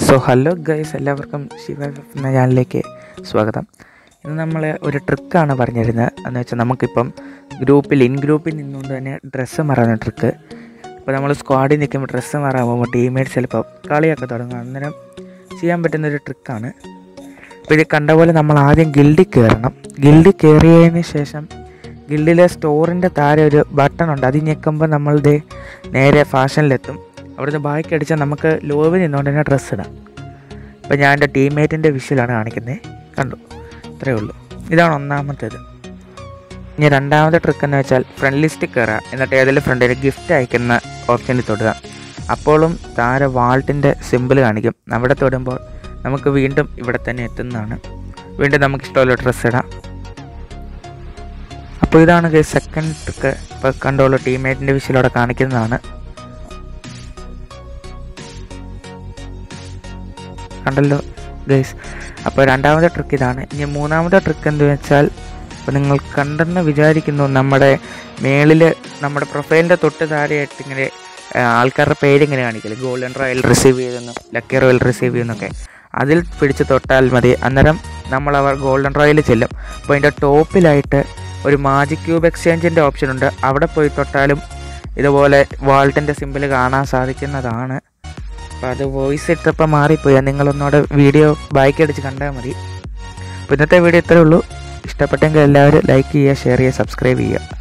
so hello guys എല്ലാവർക്കും ശിവ എന്ന ചാനലിലേക്ക് സ്വാഗതം ഇന്ന് നമ്മൾ ഒരു ട്രിക്കാണ് പറഞ്ഞിരുന്നത് എന്ന് വെച്ചാൽ നമുക്കിപ്പം ഗ്രൂപ്പിൽ ഇൻ ഗ്രൂപ്പിൽ നിന്നുകൊണ്ട് തന്നെ ഡ്രസ്സ് മാറാവുന്ന ട്രിക്ക് ഇപ്പോൾ നമ്മൾ സ്ക്വാഡിൽ നിൽക്കുമ്പോൾ ഡ്രസ്സ് മാറാൻ പോകുമ്പോൾ ടീമേറ്റ് ചിലപ്പോൾ കളിയൊക്കെ തുടങ്ങും അന്നേരം ചെയ്യാൻ പറ്റുന്ന ഒരു ട്രിക്കാണ് അപ്പോൾ ഇത് കണ്ട പോലെ നമ്മൾ ആദ്യം ഗിൽഡിൽ കയറണം ഗിൽഡിൽ കയറിയതിന് ശേഷം ഗിൽഡിലെ സ്റ്റോറിൻ്റെ താഴെ ഒരു ബട്ടൺ ഉണ്ട് അത് ഞെക്കുമ്പോൾ നമ്മളിത് നേരെ ഫാഷനിലെത്തും അവിടുന്ന് ബാക്കി അടിച്ചാൽ നമുക്ക് ലോബിൽ നിന്നുകൊണ്ട് തന്നെ ഡ്രസ്സ് ഇടാം ഇപ്പോൾ ഞാൻ എൻ്റെ ടീംമേറ്റിൻ്റെ വിഷ്വലാണ് കാണിക്കുന്നത് കണ്ടു ഇത്രയേ ഉള്ളൂ ഇതാണ് ഒന്നാമത്തേത് ഇനി രണ്ടാമത്തെ ട്രിക്ക് എന്ന് വെച്ചാൽ ഫ്രണ്ട് ലിസ്റ്റിൽ കയറുക എന്നിട്ട് ഏതെങ്കിലും ഫ്രണ്ടിന് ഗിഫ്റ്റ് അയക്കുന്ന ഓപ്ഷനിൽ തൊടുക അപ്പോഴും താഴെ വാൾട്ടിൻ്റെ സിമ്പിൾ കാണിക്കും അവിടെ തൊടുമ്പോൾ നമുക്ക് വീണ്ടും ഇവിടെ തന്നെ എത്തുന്നതാണ് വീണ്ടും നമുക്ക് ഇഷ്ടമുള്ള ഡ്രസ്സ് ഇടാം അപ്പോൾ ഇതാണ് സെക്കൻഡ് ട്രിക്ക് ഇപ്പോൾ കണ്ടോളൂ ടീംമേറ്റിൻ്റെ വിഷയിലൂടെ കാണിക്കുന്നതാണ് കണ്ടല്ലോ ഗൈസ് അപ്പോൾ രണ്ടാമത്തെ ട്രിക്ക് ഇതാണ് ഇനി മൂന്നാമത്തെ ട്രിക്ക് എന്ന് വെച്ചാൽ ഇപ്പോൾ നിങ്ങൾ കണ്ടെന്ന് വിചാരിക്കുന്നു നമ്മുടെ മേളിൽ നമ്മുടെ പ്രൊഫൈലിൻ്റെ തൊട്ട് താഴെയായിട്ട് ഇങ്ങനെ ആ, ആൾക്കാരുടെ പേര് ഇങ്ങനെ കാണിക്കില്ല ഗോൾഡൻ റോയൽ റിസീവ് ചെയ്തെന്നും ലക്കി റോയൽ റിസീവ് ചെയ്യുന്നൊക്കെ അതിൽ പിടിച്ച് തൊട്ടാൽ മതി അന്നേരം നമ്മൾ അവർ ഗോൾഡൻ റോയൽ ചെല്ലും അപ്പോൾ അതിൻ്റെ ടോപ്പിലായിട്ട് ഒരു മാജിക് ക്യൂബ് എക്സ്ചേഞ്ചിൻ്റെ ഓപ്ഷൻ ഉണ്ട് അവിടെ പോയി തൊട്ടാലും ഇതുപോലെ വാൾട്ടിൻ്റെ സിമ്പിൾ കാണാൻ സാധിക്കുന്നതാണ് അപ്പോൾ അത് വോയിസ് ഇട്ടപ്പോൾ മാറിപ്പോയി അത് നിങ്ങളൊന്നുകൂടെ വീഡിയോ ബൈക്ക് അടിച്ച് കണ്ടാൽ മതി അപ്പോൾ ഇന്നത്തെ വീഡിയോ ഇത്രയേ ഉള്ളൂ ഇഷ്ടപ്പെട്ടെങ്കിൽ എല്ലാവരും ലൈക്ക് ചെയ്യുക ഷെയർ ചെയ്യുക സബ്സ്ക്രൈബ് ചെയ്യുക